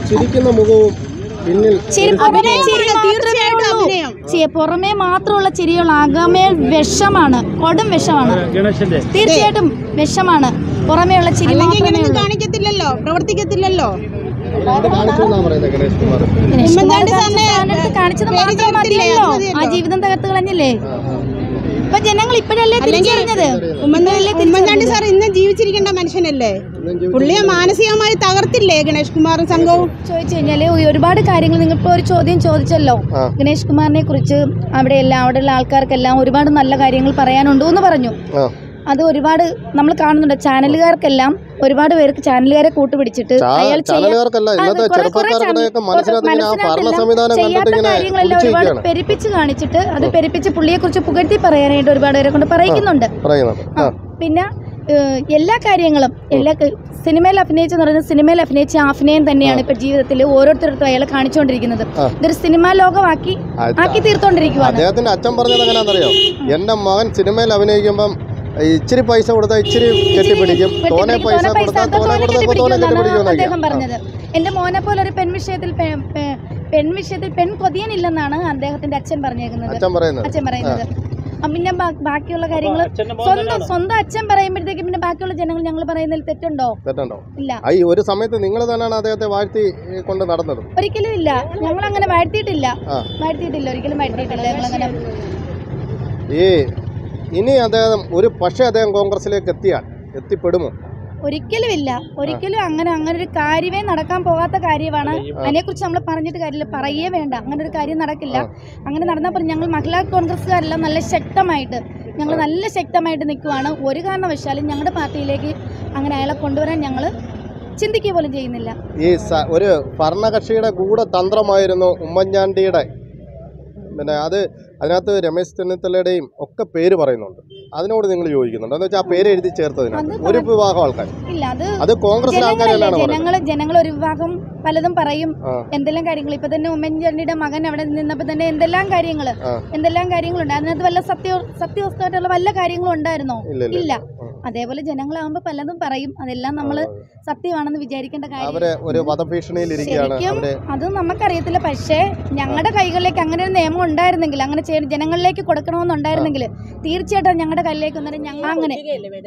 ചിരിക്കുന്ന മുഖവും പിന്നിൽ ചിരി പുറമേ ചിരി മാത്രമേ തീർച്ചയായിട്ടും ഉള്ളൂ. അഭിനയം. ചി- പുറമേ മാത്രമുള്ള ചിരിയുള്ള അകമേ വിഷമാണ് കൊടും വിഷമാണ് ഗണേശന്റെ തീർച്ചയായിട്ടും വിഷമാണ് പുറമേയുള്ള ചിരി അല്ലെങ്കിൽ മാത്രമേ ഇങ്ങനെയൊന്നും ഉള്ളൂ കാണിക്കത്തില്ലല്ലോ പ്രവർത്തിക്കത്തില്ലല്ലോ എന്ത് കാണിച്ചു എന്നാ പറയുന്നത് ഗണേഷ് കുമാർ ഉമ്മൻചാണ്ടി സാറിനെ സ്ഥാനത്ത് കാണിച്ചത് പേര് മാത്രം ചേർത്തില്ലേ? മതിയല്ലോ അത് മതിയല്ലോ. ആ ജീവിതം തകർത്ത് കളഞ്ഞില്ലേ ഇപ്പൊ ജനങ്ങൾ ഇപ്പോഴല്ലേ തിരിച്ചറിഞ്ഞത് ഉമ്മൻചാണ്ടി ഉമ്മൻചാണ്ടി സാർ ഇന്നും ജീവിച്ചിരിക്കേണ്ട മനുഷ്യനല്ലേ പുള്ളിയെ മാനസികമായി തകർത്തില്ലേ ഗണേഷ് കുമാറും സംഘവും ചോദിച്ചു കഴിഞ്ഞാല് ഒ- ഒരുപാട് കാര്യങ്ങൾ നിങ്ങൾ ഇപ്പോൾ ഒരു ചോദ്യം ചോദിച്ചല്ലോ ആ. ഗണേഷ് കുമാറിനെ കുറിച്ച് അവിടെ എല്ലാം അവിടെയുള്ള ആൾക്കാർക്കെല്ലാം ഒരുപാട് നല്ല കാര്യങ്ങൾ പറയാനുണ്ടോ എന്ന് പറഞ്ഞു ആ അത് ഒരുപാട് നമ്മൾ കാണുന്നുണ്ട് ചാനലുകാർക്കെല്ലാം ഒരുപാട് പേർക്ക് ചാനലുകാരെ കൂട്ടുപിടിച്ചിട്ട് ചാ- അയാൾ ചെയ്യാൻ- ചാനലുകാർക്കല്ല അത് ഇന്നത്തെ കുറെ- കുറെ ചെറുപ്പക്കാർക്കിടെയൊക്കെ ചാനൽ- മനസ്സിനകത്തിങ്ങനെ ആ ഭരണ മനസ്സിനകത്തെല്ലാം സംവിധാനം ചെയ്യാത്ത കണ്ടിട്ട് ഇങ്ങനെ കാര്യങ്ങളെല്ലാം ഒരുപാട് കുടിച്ചിരിക്കുകയാണ് പെരുപ്പിച്ച് കാണിച്ചിട്ട് അത് പെരുപ്പിച്ച് പുള്ളിയെ കുറിച്ച് പുകഴ്ത്തി പറയാനായിട്ട് ഒരുപാട് പേരെ കൊണ്ട് പറയിക്കുന്നുണ്ട് പറയുന്നത് ആ പിന്നെ ഏഹ്, എല്ലാ കാര്യങ്ങളും എല്ലാ ക- സിനിമയിൽ അഭിനയിച്ചെന്ന് പറയുന്നത് സിനിമയിൽ അഭിനയിച്ച ആ അഭിനയം തന്നെയാണ് ഇപ്പൊ ജീവിതത്തിൽ ഓരോരുത്തർക്കും അയാൾ കാണിച്ചുകൊണ്ടിരിക്കുന്നത് ആ. ഇതൊരു സിനിമാ ലോകമാക്കി അത് ആക്കി തീർത്തോണ്ടിരിക്കുവാണ് അദ്ദേഹത്തിന്റെ അച്ഛൻ പറഞ്ഞത് എങ്ങനെയാണെന്നറിയോ എന്റെ മകൻ സിനിമയിൽ അഭിനയിക്കുമ്പം ഇച്ചിരി പൈസ കൊടുത്താൽ ഇച്ചിരി കെട്ടിപ്പിടിക്കും തോനെ പൈസ തോനെ പൈസ കൊടുത്താൽ തോനെ തോനെ കൊടുത്താൽ തോനെ കെട്ടിപ്പിടിക്കുമെന്നാണ് അദ്ദേഹം കെട്ടിപ്പിടിക്കുമെന്നൊക്കെ പറഞ്ഞത് എന്റെ മോനെ പോലെ ഒരു പെൺ വിഷയത്തിൽ പെ- പെ- പെൺ വിഷയത്തിൽ പെൺ കൊതിയനില്ലെന്നാണ് അദ്ദേഹത്തിന്റെ അച്ഛൻ പറഞ്ഞേക്കുന്നത് അച്ഛൻ പറയുന്നത് അച്ഛൻ പറയുന്നത് ആ, പിന്നെ ബാ- ബാക്കിയുള്ള കാര്യങ്ങൾ അച്ഛന്റെ മോൻ സ്വന്തം സ്വന്തം അച്ഛൻ പറയുമ്പോഴത്തേക്കും പിന്നെ ബാക്കിയുള്ള ജനങ്ങൾ ഞങ്ങൾ പറയുന്നതിൽ തെറ്റുണ്ടോ തെറ്റുണ്ടോ ഇല്ല ആ ഈ ഒരു സമയത്ത് നിങ്ങൾ തന്നെയാണ് അദ്ദേഹത്തെ വാഴ്ത്തി ഏ, കൊണ്ട് നടന്നത് ഒരിക്കലും ഇല്ല ഞങ്ങൾ അങ്ങനെ വാഴ്ത്തിയിട്ടില്ല ആ. വാഴ്ത്തിയിട്ടില്ല ഒരിക്കലും വാഴ്ത്തിയിട്ടില്ല ഞങ്ങളങ്ങനെ ഈ ഇനി അദ്ദേഹം ഒരു പക്ഷേ അദ്ദേഹം കോൺഗ്രസിലേക്ക് എത്തിയാൽ എത്തിപ്പെടുമോ ഒരിക്കലും ഇല്ല ഒരിക്കലും അങ്ങനെ അങ്ങനെ ഒരു കാര്യമേ നടക്കാൻ പോകാത്ത കാര്യമാണ് അതിനെക്കുറിച്ച് നമ്മൾ പറഞ്ഞിട്ട് കാര്യമില്ല പറയേ വേണ്ട അങ്ങനെ ഒരു കാര്യം നടക്കില്ല അങ്ങനെ നടന്നപ്പോൾ ഞങ്ങൾ മഹിളാ കോൺഗ്രസ്സുകാരെല്ലാം നല്ല ശക്തമായിട്ട് ഞങ്ങൾ നല്ല ശക്തമായിട്ട് നിൽക്കുവാണ് ഒരു കാരണവശാലും ഞങ്ങളുടെ പാർട്ടിയിലേക്ക് അങ്ങനെ അയാളെ കൊണ്ടുവരാൻ ഞങ്ങൾ ചിന്തിക്കുക പോലും ചെയ്യുന്നില്ല ഈ സ- ഒരു ഭരണകക്ഷിയുടെ ഗൂഢതന്ത്രമായിരുന്നു ഉമ്മൻചാണ്ടിയുടെ പിന്നെ അത് അതിനകത്ത് രമേശ് ചെന്നിത്തലയുടെയും ഒക്കെ പേര് പറയുന്നുണ്ട് അതിനോട് നിങ്ങൾ യോജിക്കുന്നുണ്ട് എന്ന് വെച്ചാൽ ആ പേര് എഴുതി ചേർത്തതിനകത്ത് അത് ഒരു വിഭാഗം ആൾക്കാർ ഇല്ല അത് അത് കോൺഗ്രസിലെ ആൾക്കാർ ജനങ്ങളല്ലേ തന്നെയാണ് പറയുന്നത് ജനങ്ങൾ ജനങ്ങൾ ഒരു വിഭാഗം പലതും പറയും ആ. എന്തെല്ലാം കാര്യങ്ങൾ ഇപ്പൊ തന്നെ ഉമ്മൻചാണ്ടിയുടെ മകൻ അവിടെ നിന്നപ്പോ തന്നെ എന്തെല്ലാം കാര്യങ്ങൾ ആ. എന്തെല്ലാം കാര്യങ്ങളുണ്ട് അതിനകത്ത് വല്ല സത്യ സത്യവസ്തുവായിട്ടുള്ള വല്ല കാര്യങ്ങളും ഉണ്ടായിരുന്നോ ഇല്ല ഇല്ല ഇല്ല ഉം. അതേപോലെ ജനങ്ങളാകുമ്പോ പലതും പറയും അതെല്ലാം നമ്മൾ സത്യമാണെന്ന് വിചാരിക്കേണ്ട കാര്യം അവര് ഒരു വധഭീഷണിയിൽ ഇരിക്കുകയാണ് ശരിക്കും അവര് അത് നമുക്കറിയത്തില്ല പക്ഷേ ഞങ്ങളുടെ കൈകളിലേക്ക് അങ്ങനെ ഒരു നിയമം ഉണ്ടായിരുന്നെങ്കിൽ അങ്ങനെ ചെയ്യ- ജനങ്ങളിലേക്ക് കൊടുക്കണമെന്നുണ്ടായിരുന്നെങ്കിൽ തീർച്ചയായിട്ടും ഞങ്ങളുടെ കയ്യിലേക്ക് വന്നിട്ട് ഞങ്ങൾ അങ്ങനെ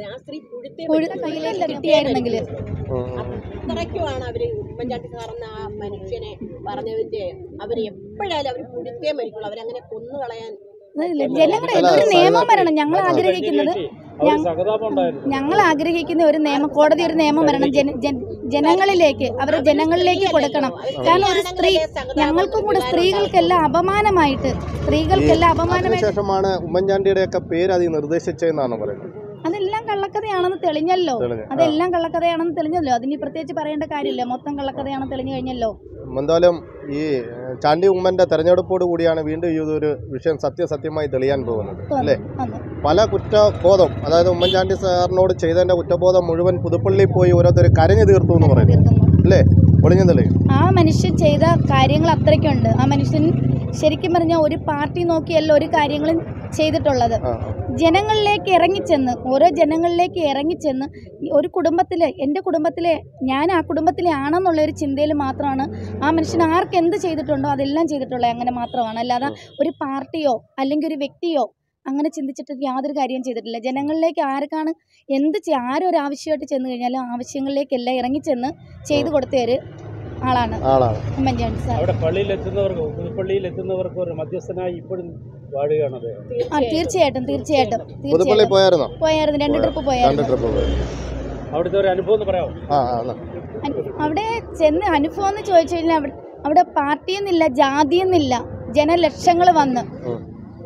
പുഴു- കയ്യിലല്ല കിട്ടിയായിരുന്നെങ്കിൽ ഉം, ഉം. അത്രയ്ക്കുമാണ് അവര് ഉമ്മൻചാണ്ടി സാറെന്ന ആ മനുഷ്യനെ പറഞ്ഞതിന്റെ അവര് എപ്പോഴായാലും അവര് പുഴുത്തേ മരിക്കുള്ളൂ അവരങ്ങനെ കൊന്നുകളയാൻ ജനങ്ങളുടെ ഒരു നിയമം വരണം ഞങ്ങൾ ആഗ്രഹിക്കുന്നത് അവർ സഹതാപം ഉണ്ടായിരുന്നു ഞങ്ങൾ ആഗ്രഹിക്കുന്ന ഒരു നിയമം കോടതി ഒരു നിയമം വരണം ജന- ജന- ജനങ്ങളിലേക്ക് അവരെ ജനങ്ങളിലേക്ക് കൊടുക്കണം കാരണം ഒരു സ്ത്രീ ഞങ്ങൾക്കും കൂടെ സ്ത്രീകൾക്കെല്ലാം അപമാനമായിട്ട് സ്ത്രീകൾക്കെല്ലാം അപമാനമായിട്ട് അതിനുശേഷമാണ് ഉമ്മൻചാണ്ടിയുടെ ഒക്കെ പേര് അതിൽ നിർദ്ദേശിച്ചതെന്നാണ് പറയുന്നത് അതെല്ലാം കള്ളക്കഥയാണെന്ന് തെളിഞ്ഞല്ലോ തെളിഞ്ഞു. ആ. അതെല്ലാം കള്ളക്കഥയാണെന്ന് തെളിഞ്ഞല്ലോ അതിന് പ്രത്യേകിച്ച് പറയേണ്ട കാര്യമില്ല മൊത്തം കള്ളക്കഥയാണെന്ന് തെളിഞ്ഞു കഴിഞ്ഞല്ലോ എന്തായാലും ഈ ഏഹ്, ചാണ്ടി ഉമ്മന്റെ തെരഞ്ഞെടുപ്പോട് കൂടിയാണ് വീണ്ടും ഈ ഒരു വിഷയം സത്യസത്യമായി തെളിയാൻ പോകുന്നത് അല്ലേ വന്നു പല കുറ്റബോധം അതായത് ഉമ്മൻചാണ്ടി സാറിനോട് ചെയ്തതിന്റെ കുറ്റബോധം മുഴുവൻ പുതുപ്പള്ളി പോയി ഓരോരുത്തർ കരഞ്ഞു തീർത്തു എന്ന് പറയുന്നു തീർക്കുന്നു അല്ലേ ഒളിഞ്ഞു തെളിയും ആ മനുഷ്യൻ ചെയ്ത കാര്യങ്ങൾ അത്രയ്ക്കുണ്ട് ആ മനുഷ്യൻ ശരിക്കും പറഞ്ഞാൽ ഒരു പാർട്ടി നോക്കിയല്ല ഒരു കാര്യങ്ങളും ചെയ്തിട്ടുള്ളത് ആ, ജനങ്ങളിലേക്ക് ഇറങ്ങിച്ചെന്ന് ഓരോ ജനങ്ങളിലേക്ക് ഇറങ്ങിച്ചെന്ന് ഈ ഒരു കുടുംബത്തിലെ എൻ്റെ കുടുംബത്തിലെ ഞാൻ ആ കുടുംബത്തിലെ ആണെന്നുള്ള ഒരു ചിന്തയിൽ മാത്രമാണ് ആ മനുഷ്യൻ ആർക്ക് എന്ത് ചെയ്തിട്ടുണ്ടോ അതെല്ലാം ചെയ്തിട്ടുള്ളത് അങ്ങനെ മാത്രമാണ് അല്ലാതെ ഒരു പാർട്ടിയോ അല്ലെങ്കിൽ ഒരു വ്യക്തിയോ അങ്ങനെ ചിന്തിച്ചിട്ട് യാതൊരു കാര്യവും ചെയ്തിട്ടില്ല ജനങ്ങളിലേക്ക് ആർക്കാണ് എന്ത് ചെയ്യ ആരൊരു ആവശ്യമായിട്ട് ചെന്ന് കഴിഞ്ഞാലും ആവശ്യങ്ങളിലേക്കെല്ലാം ഇറങ്ങിച്ചെന്ന് ചെയ്തു കൊടുത്ത ഒരു ആളാണ് ആളാണ് ഉമ്മൻചാണ്ടി സാർ അവിടെ പള്ളിയിൽ എത്തുന്നവർക്ക് പുതുപ്പള്ളിയിൽ എത്തുന്നവർക്ക് ഒരു മധ്യസ്ഥനായി ഇപ്പോഴും വാഴുകയാണ് അദ്ദേഹം ആ തീർച്ചയായിട്ടും തീർച്ചയായിട്ടും പുതുപ്പള്ളി തീർച്ചയായിട്ടും പോയായിരുന്നോ പോയായിരുന്നു രണ്ട് ട്രിപ്പ് രണ്ട് പോയായിരുന്നു ട്രിപ്പ് പോയി അവിടുത്തെ ഒരു അനുഭവം എന്ന് പറയാമോ ആ ആ എന്നാ. അൻ- അവിടെ ചെന്ന് അനുഭവം എന്ന് ചോദിച്ചു കഴിഞ്ഞാൽ അവിടെ അവിടെ പാർട്ടിയെന്നില്ല ജാതിയെന്നില്ല ജനലക്ഷങ്ങൾ വന്ന് ഉം.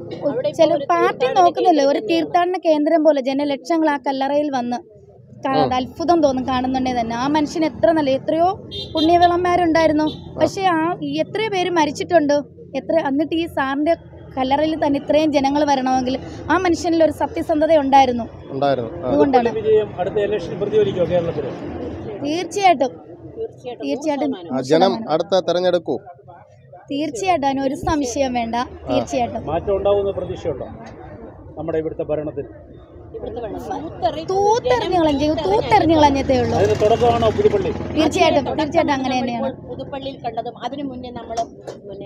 ചില പാർട്ടി നോക്കുന്നില്ല ഒരു തീർത്ഥാടന കേന്ദ്രം പോലെ ജനലക്ഷങ്ങൾ ആ കല്ലറയിൽ വന്ന് കാ- അത് അത്ഭുതം തോന്നും കാണുന്നുണ്ടേ തന്നെ ആ മനുഷ്യൻ എത്ര നല്ല എത്രയോ പുണ്യവിളന്മാരുണ്ടായിരുന്നു പക്ഷേ ആ ഈ എത്രയോ പേര് മരിച്ചിട്ടുണ്ട് എത്ര എന്നിട്ട് ഈ സാറിന്റെ കല്ലറയിൽ തന്നെ ഇത്രയും ജനങ്ങൾ വരണമെങ്കിൽ ആ മനുഷ്യനിൽ ഒരു സത്യസന്ധത ഉണ്ടായിരുന്നു ഉണ്ടായിരുന്നു ആ. അതുകൊണ്ടാണ് വിജയം അടുത്ത ഇലക്ഷൻ പ്രതിഫലിക്കുമോ കേരളത്തിൽ തീർച്ചയായിട്ടും തീർച്ചയായിട്ടും ആ, ജനം അടുത്ത തെരഞ്ഞെടുക്കൂ തീർച്ചയായിട്ടും അതിന് ഒരു സംശയം വേണ്ട തീർച്ചയായിട്ടും മാറ്റം ഉണ്ടാവുന്ന പ്രതീക്ഷയുണ്ടോ നമ്മുടെ ഇവിടുത്തെ ഭരണത്തിൽ ഇവിടുത്തെ വെള്ളം തൂത്തെറി- തൂത്തെറിഞ്ഞ് കളഞ്ഞു തൂത്തെറിഞ്ഞ് കളഞ്ഞതേ ഉള്ളൂ അതിന് തുടക്കമാണോ പുതുപ്പള്ളി തീർച്ചയായിട്ടും തീർച്ചയായിട്ടും അങ്ങനെ തന്നെയാണ് ഇപ്പോൾ പുതുപ്പള്ളിയിൽ കണ്ടതും അതിനു മുന്നേ നമ്മൾ പിന്നെ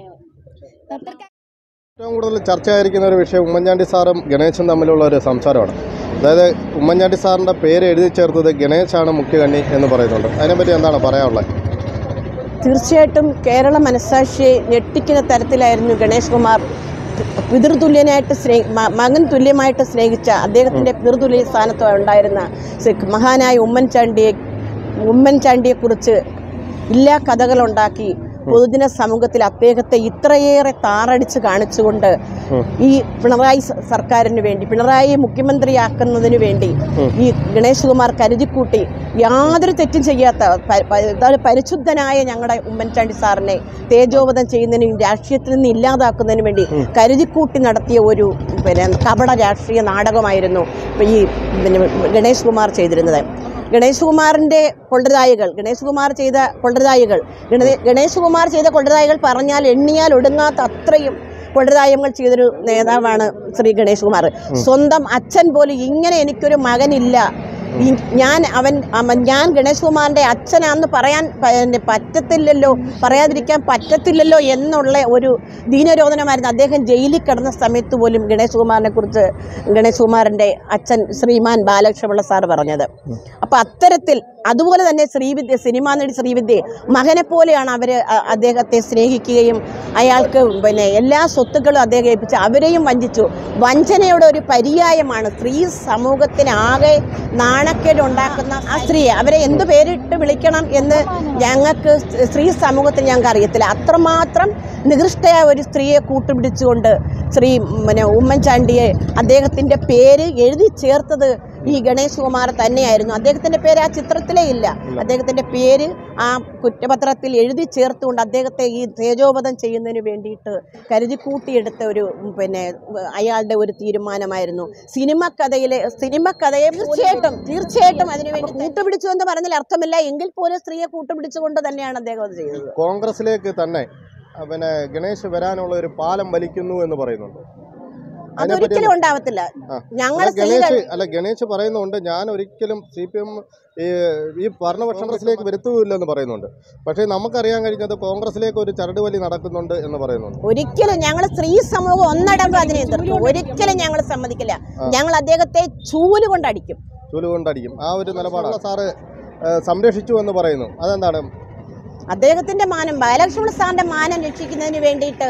ഏറ്റവും കൂടുതൽ ചർച്ചയായിരിക്കുന്ന ഒരു വിഷയം ഉമ്മൻചാണ്ടി സാറും ഗണേശും തമ്മിലുള്ള ഒരു സംസാരമാണ് അതായത് ഉമ്മൻചാണ്ടി സാറിൻ്റെ പേര് എഴുതി ചേർത്തത് ഗണേശാണ് മുഖ്യകണ്ണി എന്ന് പറയുന്നുണ്ട് അതിനെപ്പറ്റി എന്താണ് പറയാനുള്ളത് തീർച്ചയായിട്ടും കേരള മനസ്സാക്ഷിയെ ഞെട്ടിക്കുന്ന തരത്തിലായിരുന്നു ഗണേഷ് കുമാർ പിതൃതുല്യനായിട്ട് സ്നേഹി മ- മകൻ തുല്യമായിട്ട് സ്നേഹിച്ച അദ്ദേഹത്തിൻ്റെ പിതൃതുല്യ സ്ഥാനത്ത് ഉണ്ടായിരുന്ന ശ്രീ മഹാനായ ഉമ്മൻചാണ്ടിയെ ഉമ്മൻചാണ്ടിയെക്കുറിച്ച് ഇല്ലാ കഥകളുണ്ടാക്കി പൊതുജന സമൂഹത്തിൽ അദ്ദേഹത്തെ ഇത്രയേറെ താറടിച്ച് കാണിച്ചുകൊണ്ട് ഈ പിണറായി സ- സർക്കാരിന് വേണ്ടി പിണറായി മുഖ്യമന്ത്രിയാക്കുന്നതിന് വേണ്ടി ഈ ഗണേഷ് കുമാർ കരുതിക്കൂട്ടി യാതൊരു തെറ്റും ചെയ്യാത്ത പ- പ- എന്താണ് പരിശുദ്ധനായ ഞങ്ങളുടെ ഉമ്മൻചാണ്ടി സാറിനെ തേജോവധം ചെയ്യുന്നതിനും രാഷ്ട്രീയത്തിൽ നിന്ന് ഇല്ലാതാക്കുന്നതിന് വേണ്ടി കരുതിക്കൂട്ടി നടത്തിയ ഒരു പിന്നെ കപട രാഷ്ട്രീയ നാടകമായിരുന്നു ഈ പിന്നെ ഗണേഷ് കുമാർ ചെയ്തിരുന്നത് ഗണേഷ് കുമാറിൻ്റെ കൊള്ളരുതായികൾ ഗണേഷ് കുമാർ ചെയ്ത കൊള്ളരുതായികൾ ഗണേ- ഗണേഷ് കുമാർ ചെയ്ത കൊള്ളരുതായികൾ പറഞ്ഞാൽ എണ്ണിയാൽ ഒടുങ്ങാത്ത അത്രയും കൊള്ളരുതായങ്ങൾ ചെയ്തൊരു നേതാവാണ് ശ്രീ ഗണേഷ് കുമാർ സ്വന്തം അച്ഛൻ പോലും ഇങ്ങനെ എനിക്കൊരു മകനില്ല ഈ- ഞാൻ അവൻ അവൻ- ഞാൻ ഗണേഷ് കുമാറിൻ്റെ അച്ഛനാന്ന് പറയാൻ പ- പിന്നെ പറ്റത്തില്ലല്ലോ പറയാതിരിക്കാൻ പറ്റത്തില്ലല്ലോ എന്നുള്ള ഒരു ദീനരോധനമായിരുന്നു അദ്ദേഹം ജയിലിൽ കിടന്ന സമയത്ത് പോലും ഗണേഷ് കുമാറിനെ കുറിച്ച് ഗണേഷ് കുമാറിൻ്റെ അച്ഛൻ ശ്രീമാൻ ബാലകൃഷ്ണപിള്ള സാർ പറഞ്ഞത് അപ്പം അത്തരത്തിൽ അതുപോലെ തന്നെ ശ്രീവിദ്യ സിനിമാ നടി ശ്രീവിദ്യ മകനെ പോലെയാണ് അവർ അദ്ദേഹത്തെ സ്നേഹിക്കുകയും അയാൾക്ക് പിന്നെ എല്ലാ സ്വത്തുക്കളും അദ്ദേഹം ഏൽപ്പിച്ച് അവരെയും വഞ്ചിച്ചു വഞ്ചനയുടെ ഒരു പര്യായമാണ് സ്ത്രീ സമൂഹത്തിനാകെ നാണക്കേട് ഉണ്ടാക്കുന്ന ആ സ്ത്രീയെ അവരെ എന്ത് പേരിട്ട് വിളിക്കണം എന്ന് ഞങ്ങൾക്ക് സ്ത്രീ സമൂഹത്തിൽ ഞങ്ങൾക്ക് അറിയത്തില്ല അത്രമാത്രം നികൃഷ്ടയായ ഒരു സ്ത്രീയെ കൂട്ടുപിടിച്ചുകൊണ്ട് ശ്രീ പിന്നെ ഉമ്മൻചാണ്ടിയെ അദ്ദേഹത്തിൻ്റെ പേര് എഴുതി ചേർത്തത് ഈ ഗണേഷ് കുമാർ തന്നെയായിരുന്നു അദ്ദേഹത്തിൻ്റെ പേര് ആ ചിത്രത്തിലേ ഇല്ല അദ്ദേഹത്തിൻ്റെ പേര് ആ കുറ്റപത്രത്തിൽ എഴുതി ചേർത്തുകൊണ്ട് അദ്ദേഹത്തെ ഈ തേജോവധം ചെയ്യുന്നതിന് വേണ്ടിയിട്ട് കരുതി കൂട്ടിയെടുത്ത ഒരു ഉം, പിന്നെ ഉം, അയാളുടെ ഒരു തീരുമാനമായിരുന്നു സിനിമ കഥയിലെ സിനിമ കഥയെ തീർച്ചയായിട്ടും തീർച്ചയായിട്ടും അതിനുവേണ്ടി കൂട്ടുപിടിച്ചു എന്ന് പറഞ്ഞാൽ അർത്ഥമില്ല എങ്കിൽ പോലും സ്ത്രീയെ കൂട്ടുപിടിച്ചുകൊണ്ട് തന്നെയാണ് അദ്ദേഹം അത് ചെയ്തത് കോൺഗ്രസിലേക്ക് തന്നെ ആ, പിന്നെ ഗണേശ് വരാനുള്ള ഒരു പാലം വലിക്കുന്നു എന്ന് പറയുന്നുണ്ട് അതിനെപ്പറ്റി അതൊരിക്കലും ഉണ്ടാവത്തില്ല ആ. ഞങ്ങൾ അല്ല, സ്ത്രീകൾ ഗണേശ് അല്ല ഗണേശ് പറയുന്നുണ്ട് ഞാൻ ഒരിക്കലും സി പി എം ഈ ഈ ഭരണപക്ഷ കോൺഗ്രസിലേക്ക് വരുത്തുകയില്ലെന്ന് പറയുന്നുണ്ട് പക്ഷേ നമുക്കറിയാൻ കഴിഞ്ഞത് കോൺഗ്രസിലേക്ക് ഒരു ചരടുവലി നടക്കുന്നുണ്ട് എന്ന് പറയുന്നുണ്ട് ഒരിക്കലും ഞങ്ങൾ സ്ത്രീ സമൂഹം ഒന്നടങ്കം അതിനെ എതിർക്കും ഒരിക്കലും ഞങ്ങൾ സമ്മതിക്കില്ല ഞങ്ങൾ അദ്ദേഹത്തെ ചൂല് കൊണ്ടടിക്കും ചൂല് കൊണ്ടടിക്കും ആ ഒരു നിലപാടാണ് സാറ് ഏ, സംരക്ഷിച്ചു എന്ന് പറയുന്നു അതെന്താണ് അദ്ദേഹത്തിന്റെ മാനം ബാലകൃഷ്ണ സാറിന്റെ മാനം രക്ഷിക്കുന്നതിന് വേണ്ടിയിട്ട്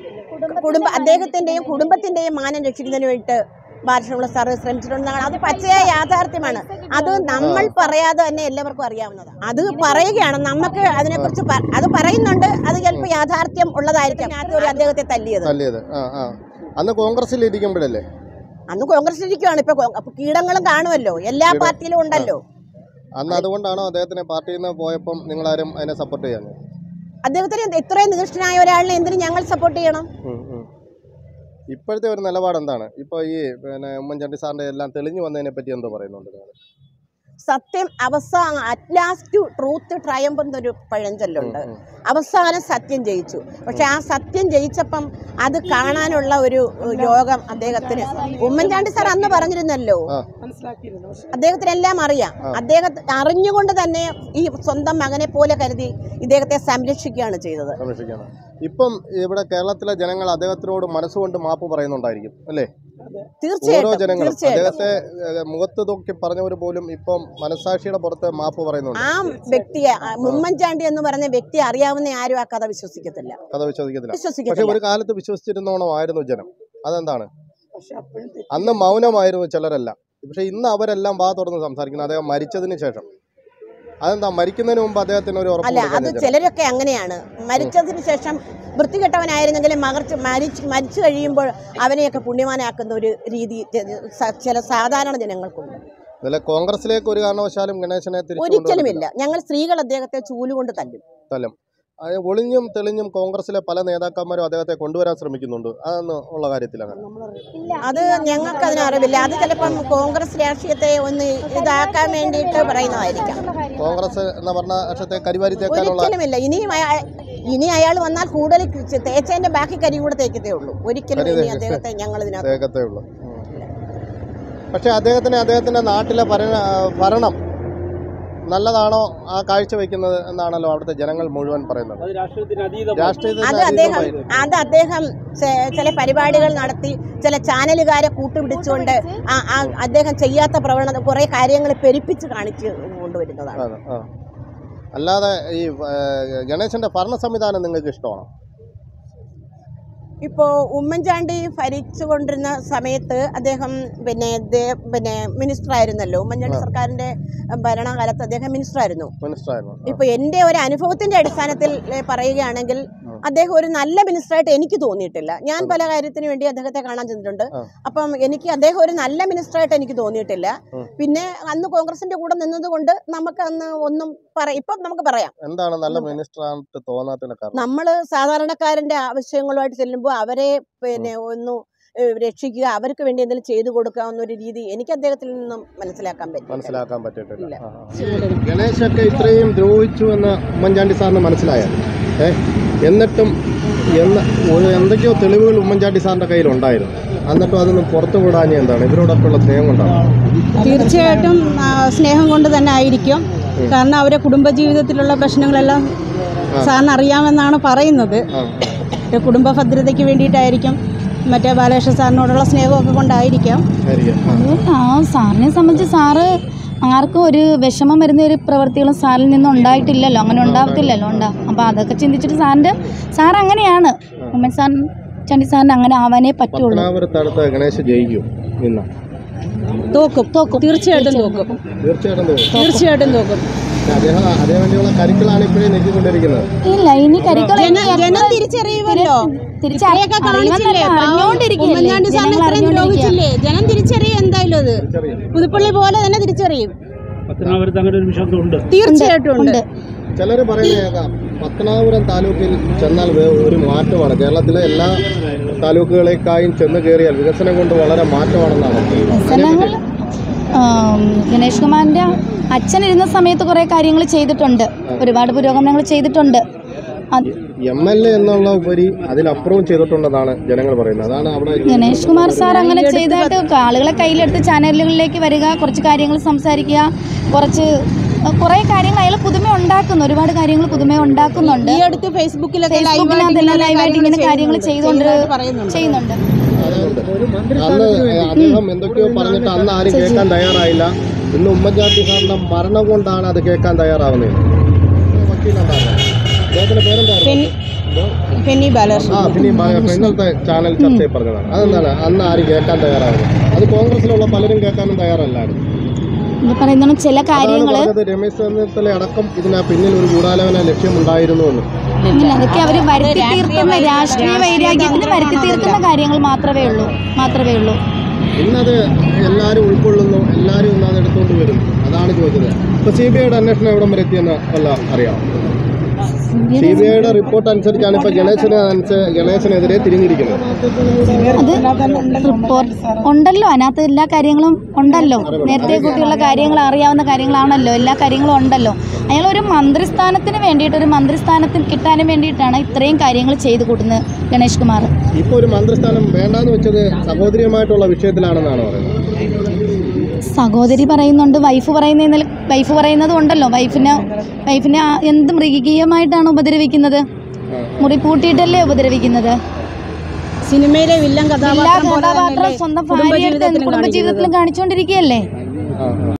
കുടുംബ അദ്ദേഹത്തിന്റെയും കുടുംബത്തിന്റെയും മാനം രക്ഷിക്കുന്നതിന് വേണ്ടിയിട്ട് ബാലകൃഷ്ണ സാറ് ശ്രമിച്ചിട്ടുണ്ടെന്നാണ് അത് പച്ചയായ യാഥാർത്ഥ്യമാണ് അത് നമ്മൾ പറയാതെ തന്നെ എല്ലാവർക്കും അറിയാവുന്നതാണ് അത് പറയുകയാണ് നമുക്ക് അതിനെക്കുറിച്ച് പ- അത് പറയുന്നുണ്ട് അത് ചിലപ്പോൾ യാഥാർത്ഥ്യം ഉള്ളതായിരിക്കും അതിനകത്ത് ഒരു അദ്ദേഹത്തെ തല്ലിയത് തല്ലിയത് ആ ആ അന്ന് കോൺഗ്രസിൽ ഇരിക്കുമ്പോഴല്ലേ അന്ന് കോൺഗ്രസ് ഇരിക്കുകയാണ് ഇപ്പൊ കോ- അപ്പൊ കീടങ്ങളും കാണുമല്ലോ എല്ലാ പാർട്ടിയിലും ഉണ്ടല്ലോ അന്ന് അതുകൊണ്ടാണോ അദ്ദേഹത്തിനെ പാർട്ടിയിൽ നിന്ന് പോയപ്പം നിങ്ങളാരും അതിനെ സപ്പോർട്ട് ചെയ്യാൻ അദ്ദേഹത്തിന് ഇത്രയും നികൃഷ്ടനായ ഒരാളിനെ എന്തിനു ഞങ്ങൾ സപ്പോർട്ട് ചെയ്യണം ഇപ്പോഴത്തെ ഒരു നിലപാട് എന്താണ് ഇപ്പോൾ ഈ പിന്നെ ഉമ്മൻചാണ്ടി സാറിന്റെ എല്ലാം തെളിഞ്ഞു വന്നതിനെ പറ്റി എന്തോ പറയുന്നുണ്ട് നിങ്ങൾ സത്യം അവസാനം അറ്റ്ലാസ്റ്റ് ട്രൂത്ത് ട്രയംബ് എന്നൊരു പഴഞ്ചൊല്ലുണ്ട് അവസാനം സത്യം ജയിച്ചു പക്ഷെ ആ സത്യം ജയിച്ചപ്പം അത് കാണാനുള്ള ഒരു ഏഹ്, യോഗം അദ്ദേഹത്തിന് ഉമ്മൻചാണ്ടി സാർ അന്ന് പറഞ്ഞിരുന്നല്ലോ ആ. അദ്ദേഹത്തിന് എല്ലാം അറിയാം അദ്ദേഹത്തെ അറിഞ്ഞുകൊണ്ട് തന്നെ ഈ സ്വന്തം മകനെ പോലെ കരുതി ഇദ്ദേഹത്തെ സംരക്ഷിക്കുകയാണ് ചെയ്തത് സംരക്ഷിക്കണം ഇപ്പം ഇവിടെ കേരളത്തിലെ ജനങ്ങൾ അദ്ദേഹത്തിനോട് മനസ്സുകൊണ്ട് മാപ്പ് പറയുന്നുണ്ടായിരിക്കും അല്ലേ ഓരോ തീർച്ചയായിട്ടും ജനങ്ങളും തീർച്ചയായിട്ടും അദ്ദേഹത്തെ ഏഹ്, മുഖത്ത് നോക്കി പറഞ്ഞവർ പോലും ഇപ്പം മനസാക്ഷിയുടെ പുറത്ത് മാപ്പ് പറയുന്നുണ്ട് ആ വ്യക്തിയെ ആ ഉമ്മൻചാണ്ടി എന്ന് പറഞ്ഞ വ്യക്തി അറിയാവുന്ന ആരും ആ കഥ വിശ്വസിക്കത്തില്ല കഥ വിശ്വസിക്കത്തില്ല പക്ഷെ വിശ്വസിക്കത്തില്ല ഒരു കാലത്ത് വിശ്വസിച്ചിരുന്നോണമായിരുന്നു ജനം അതെന്താണ് അന്ന് മൗനമായിരുന്നു ചിലരെല്ലാം പക്ഷെ ഇന്ന് അവരെല്ലാം വാ തുറന്ന് സംസാരിക്കുന്നു അദ്ദേഹം മരിച്ചതിന് ശേഷം അതെന്താ മരിക്കുന്നതിന് മുമ്പ് അദ്ദേഹത്തിന് ഒരു ഉറപ്പ് അല്ല അത് കൊടുക്കാൻ ജനം. ചിലരൊക്കെ അങ്ങനെയാണ് മരിച്ചതിന് ശേഷം വൃത്തികെട്ടവനായിരുന്നെങ്കിലും മകർച്ച് മരിച്ച് മരിച്ചു കഴിയുമ്പോൾ അവനെയൊക്കെ പുണ്യവാനാക്കുന്ന ഒരു രീതി ജ- സ- ചില സാധാരണ ജനങ്ങൾക്കുണ്ട് ഇതിലെ കോൺഗ്രസിലേക്ക് ഒരു കാരണവശാലും ഗണേശനെ തിരിച്ചു ഒരിക്കലുമില്ല ഞങ്ങൾ സ്ത്രീകൾ അദ്ദേഹത്തെ ചൂലുകൊണ്ട് തല്ലും സ്ഥലം അത് ഒളിഞ്ഞും തെളിഞ്ഞും കോൺഗ്രസിലെ പല നേതാക്കന്മാരും അദ്ദേഹത്തെ കൊണ്ടുവരാൻ ശ്രമിക്കുന്നുണ്ട് അതെന്ന് ഉള്ള കാര്യത്തിലാണ് അത് ഞങ്ങൾക്ക് അതിനറിവില്ല അത് ചിലപ്പം കോൺഗ്രസ് രാഷ്ട്രീയത്തെ ഒന്ന് ഇതാക്കാൻ വേണ്ടിയിട്ട് പറയുന്നതായിരിക്കാം കോൺഗ്രസ് എന്ന പറഞ്ഞ പക്ഷത്തെ കരിവാരി തേക്കാനുള്ള ഒരിക്കലുമില്ല ഇനിയും അയ- ഇനി അയാൾ വന്നാൽ കൂടുതൽ തേച്ചതിന്റെ ബാക്കി കരി കൂടെ തേക്കത്തേ ഉള്ളൂ ഒരിക്കലും കരി ഇനി തേക്ക്. അദ്ദേഹത്തെ ഞങ്ങൾ ഇതിനകത്ത് തേക്കത്തേ ഉള്ളൂ ഉം. പക്ഷേ അദ്ദേഹത്തിന് അദ്ദേഹത്തിൻ്റെ നാട്ടിലെ ഭരണ ഭരണം നല്ലതാണോ ആ കാഴ്ചവെക്കുന്നത് എന്നാണല്ലോ അവിടുത്തെ ജനങ്ങൾ മുഴുവൻ പറയുന്നത് അത് രാഷ്ട്രീയത്തിന് അതീതം രാഷ്ട്രീയത്തിന് അത് അദ്ദേഹം അതീതമായി അത് അദ്ദേഹം ചെ- ചില പരിപാടികൾ നടത്തി ചില ചാനലുകാരെ കൂട്ടുപിടിച്ചുകൊണ്ട് ആ- ആ അദ്ദേഹം ചെയ്യാത്ത പ്രവണത കുറെ കാര്യങ്ങൾ പെരുപ്പിച്ച് കാണിച്ച് കൊണ്ടുവരുന്നതാണ് ആണ്, ആ. അല്ലാതെ ഈ ഏഹ്, ഗണേശന്റെ ഭരണ സംവിധാനം നിങ്ങൾക്ക് ഇഷ്ടമാണോ ഇപ്പോൾ ഉമ്മൻചാണ്ടി ഭരിച്ചുകൊണ്ടിരുന്ന സമയത്ത് അദ്ദേഹം പിന്നെ ദേ- പിന്നെ മിനിസ്റ്റർ ആയിരുന്നല്ലോ ഉമ്മൻചാണ്ടി സർക്കാരിന്റെ ഭരണകാലത്ത് അദ്ദേഹം മിനിസ്റ്റർ ആയിരുന്നു മിനിസ്റ്റർ ആയിരുന്നു ഇപ്പൊ എന്റെ ഒരു അനുഭവത്തിന്റെ അടിസ്ഥാനത്തിൽ ഏ, പറയുകയാണെങ്കിൽ അദ്ദേഹം ഒരു നല്ല മിനിസ്റ്ററായിട്ട് എനിക്ക് തോന്നിയിട്ടില്ല ഞാൻ പല കാര്യത്തിന് വേണ്ടി അദ്ദേഹത്തെ കാണാൻ ചെന്നിട്ടുണ്ട് ആ. അപ്പം എനിക്ക് അദ്ദേഹം ഒരു നല്ല മിനിസ്റ്ററായിട്ട് എനിക്ക് തോന്നിയിട്ടില്ല ഉം. പിന്നെ അന്ന് കോൺഗ്രസിന്റെ കൂടെ നിന്നതുകൊണ്ട് നമുക്ക് അന്ന് ഒന്നും പറയാം ഇപ്പം നമുക്ക് പറയാം എന്താണ് നല്ല മിനിസ്റ്റർ ആയിട്ട് തോന്നാത്തതിന്റെ കാരണം നമ്മൾ സാധാരണക്കാരന്റെ ആവശ്യങ്ങളുമായിട്ട് ചെല്ലുമ്പോൾ അവരെ പിന്നെ ഒന്ന് ഏ, രക്ഷിക്കുക അവർക്ക് വേണ്ടി എന്തെങ്കിലും ചെയ്തു കൊടുക്കുക എന്നൊരു രീതി എനിക്ക് അദ്ദേഹത്തിൽ നിന്നും മനസ്സിലാക്കാൻ പറ്റും മനസ്സിലാക്കാൻ പറ്റിയിട്ടില്ല ഇല്ല. ആ, ആ. ഗണേശൊക്കെ ഇത്രയും ദ്രോഹിച്ചു എന്ന് ഉമ്മൻചാണ്ടി സാറിന് മനസ്സിലായോ ഏ എന്നിട്ടും എന്ന് ഒരു എന്തൊക്കെയോ തെളിവുകൾ ഉമ്മൻചാണ്ടി സാറിന്റെ കയ്യിലുണ്ടായിരുന്നു എന്നിട്ടും അതൊന്നും പുറത്തു വിടാഞ്ഞ എന്താണ് ഇവരോടൊക്കെയുള്ള സ്നേഹം കൊണ്ടാണ് തീർച്ചയായിട്ടും ആ, സ്നേഹം കൊണ്ട് തന്നെ ആയിരിക്കും കാരണം അവരെ കുടുംബജീവിതത്തിലുള്ള പ്രശ്നങ്ങളെല്ലാം സാറിന് അറിയാമെന്നാണ് പറയുന്നത് ആ ഒരു കുടുംബ ഭദ്രതയ്ക്ക് വേണ്ടിയിട്ടായിരിക്കും മറ്റേ ബാലകൃഷ്ണ സാറിനോടുള്ള സ്നേഹമൊക്കെ കൊണ്ടായിരിക്കാം ആയിരിക്കും ആ. അത് ആ സാറിനെ സംബന്ധിച്ച് സാറ് ആർക്കും ഒരു വിഷമം വരുന്ന ഒരു പ്രവൃത്തികളും സാറിൽ നിന്നും ഉണ്ടായിട്ടില്ലല്ലോ അങ്ങനെ ഉണ്ടാവത്തില്ലല്ലോ ഉണ്ടാ അപ്പോൾ അതൊക്കെ ചിന്തിച്ചിട്ട് സാറിൻ്റെ സാർ അങ്ങനെയാണ് ഉമ്മൻ സാർ ചണ്ടി സാറിന് അങ്ങനെ ആവാനേ പറ്റുള്ളൂ പത്തനാപുരത്തടുത്ത് ഗണേശ് ജയിക്കും ഇന്ന് തോക്കും തോക്കും തീർച്ചയായിട്ടും തോക്കും തീർച്ചയായിട്ടും തോന്നും തീർച്ചയായിട്ടും തോക്കും അദ്ദേഹം അതേ വേണ്ടിയുള്ള കരുക്കളാണ് ഇപ്പോഴും നെക്കിക്കൊണ്ടിരിക്കുന്നത് ഇല്ല ഇനി കരിക്കള ജനം തിരിച്ചറിയുമല്ലോ തിരിച്ചറിയൊക്കെ അറിഞ്ഞുകൊണ്ടിരിക്കുകയല്ലേ ഉമ്മൻചാണ്ടി സാറിനെ ജനങ്ങൾ ഇത്രയും അറിഞ്ഞുകൊണ്ടിരിക്കുക ദ്രോഹിച്ചില്ലേ ജനം തിരിച്ചറിയും എന്തായാലും അത് പുതുപ്പള്ളി പോലെ തന്നെ തിരിച്ചറിയും പത്തനാപുരത്ത് അങ്ങനെ ഒരു വിശ്വാസം ഉണ്ട് തീർച്ചയായിട്ടും ഉണ്ട് ചിലർ പറയുന്നത് കേൾക്കാം പത്തനാപുരം താലൂക്കിൽ ചെന്നാൽ വേ- ഒരു മാറ്റമാണ് കേരളത്തിലെ എല്ലാ താലൂക്കുകളെക്കായും ചെന്ന് കയറിയാൽ വികസനം കൊണ്ട് വളരെ മാറ്റമാണെന്നാണ് വികസനങ്ങൾ ആം, ഗണേഷ് കുമാറിൻ്റെ അച്ഛൻ ഇരുന്ന സമയത്ത് കുറേ കാര്യങ്ങൾ ചെയ്തിട്ടുണ്ട് ഒരുപാട് പുരോഗമനങ്ങൾ ചെയ്തിട്ടുണ്ട് അത് എം എൽ എ എന്നുള്ള ഉപരി അതിലപ്പുറവും ചെയ്തിട്ടുണ്ടെന്നാണ് ജനങ്ങൾ പറയുന്നത് അതാണ് അവിടെ ഗണേഷ് കുമാർ സാർ അങ്ങനെ ചെയ്തതായിട്ട് ആളുകളെ കയ്യിലെടുത്ത് ചാനലുകളിലേക്ക് വരിക കുറച്ച് കാര്യങ്ങൾ സംസാരിക്കുക കുറച്ച് കുറേ കാര്യങ്ങൾ അയാൾ പുതുമ ഉണ്ടാക്കുന്നു ഒരുപാട് കാര്യങ്ങൾ പുതുമ ഉണ്ടാക്കുന്നുണ്ട് ഈ അടുത്ത് ഫേസ്ബുക്കിലൊക്കെ ഫേസ്ബുക്കിനകത്ത് എല്ലാം ലൈവായിട്ട് ഇങ്ങനെ കാര്യങ്ങൾ ചെയ്തുകൊണ്ട് പറയുന്നുണ്ട് ചെയ്യുന്നുണ്ട് അതുകൊണ്ട് അന്ന് അദ്ദേഹം എന്തൊക്കെയോ പറഞ്ഞിട്ട് അന്ന് ആരും കേൾക്കാൻ തയ്യാറായില്ല ഇന്ന് ഉമ്മൻചാണ്ടി സാറിന്റെ മരണം കൊണ്ടാണ് അത് കേൾക്കാൻ തയ്യാറാവുന്നത് വക്കീലുണ്ടായിരുന്നു അദ്ദേഹത്തിന്റെ പേരെന്തായിരുന്നു ഫെന്നി ബാലകൃഷ്ണൻ ആ പിന്നെ ഈ ഭാഗം ഇന്നലത്തെ ചാനൽ ചർച്ചയിൽ പറഞ്ഞതാണ് അതെന്താണ് അന്ന് ആരും കേൾക്കാൻ തയ്യാറാവുന്നത് അത് കോൺഗ്രസിലുള്ള പലരും കേൾക്കാനും തയ്യാറല്ലായിരുന്നു ഇത് പറയുന്ന ചില അതാണ് കാര്യങ്ങൾ പറഞ്ഞത് രമേശ് ചെന്നിത്തല അടക്കം ഇതിന് പിന്നിൽ ഒരു ഗൂഢാലോചന ലക്ഷ്യമുണ്ടായിരുന്നു എന്ന് ഇല്ല അതൊക്കെ അവർ വരുത്തി തീർക്കുന്ന രാഷ്ട്രീയ വൈരാഗ്യത്തിന് വരുത്തി തീർക്കുന്ന കാര്യങ്ങൾ മാത്രമേ ഉള്ളൂ മാത്രമേ ഉള്ളൂ ഇന്നത് എല്ലാവരും ഉൾക്കൊള്ളുന്നു എല്ലാവരും ഇന്ന് അത് എടുത്തുകൊണ്ട് വരും അതാണ് ചോദിച്ചത് ഇപ്പൊ സി ബി ഐയുടെ അന്വേഷണം എവിടം വരെ എത്തിയെന്ന് വല്ല അറിയാം സി ബി ഐയുടെ റിപ്പോർട്ട് അനുസരിച്ചാണ് ഇപ്പൊ ഗണേശന് അനുസ- ഗണേശനെതിരെ തിരിഞ്ഞിരിക്കുന്നത് അത് റിപ്പോർട്ട് ഉണ്ടല്ലോ അതിനകത്ത് എല്ലാ കാര്യങ്ങളും ഉണ്ടല്ലോ നേരത്തെ കുട്ടിയുള്ള കാര്യങ്ങൾ അറിയാവുന്ന കാര്യങ്ങളാണല്ലോ എല്ലാ കാര്യങ്ങളും ഉണ്ടല്ലോ അയാൾ ഒരു മന്ത്രിസ്ഥാനത്തിന് വേണ്ടിയിട്ട് ഒരു മന്ത്രിസ്ഥാനത്തിന് കിട്ടാനും വേണ്ടിയിട്ടാണ് ഇത്രയും കാര്യങ്ങൾ ചെയ്തു കൂട്ടുന്നത് ഗണേഷ് കുമാർ ഇപ്പൊ ഒരു മന്ത്രിസ്ഥാനം വേണ്ടാന്ന് വെച്ചത് സഹോദരിയുമായിട്ടുള്ള വിഷയത്തിലാണെന്നാണ് പറയുന്നത് സഹോദരി പറയുന്നുണ്ട് വൈഫ് പറയുന്നതിൽ വൈഫ് പറയുന്നത് ഉണ്ടല്ലോ വൈഫിനെ വൈഫിനെ ആ- എന്ത് മൃഗീയമായിട്ടാണ് ഉപദ്രവിക്കുന്നത് മുറി പൂട്ടിയിട്ടല്ലേ ഉപദ്രവിക്കുന്നത് സിനിമയിലെ വില്ലൻ എല്ലാ കഥാപാത്രം പോലെ കഥാപാത്രം തന്നെയല്ലേ സ്വന്തം ഭാര്യയെടുത്ത് കുടുംബജീവിതത്തിലും കുടുംബജീവിതത്തിലും കാണിച്ചുകൊണ്ടിരിക്കുകയല്ലേ ആ ആ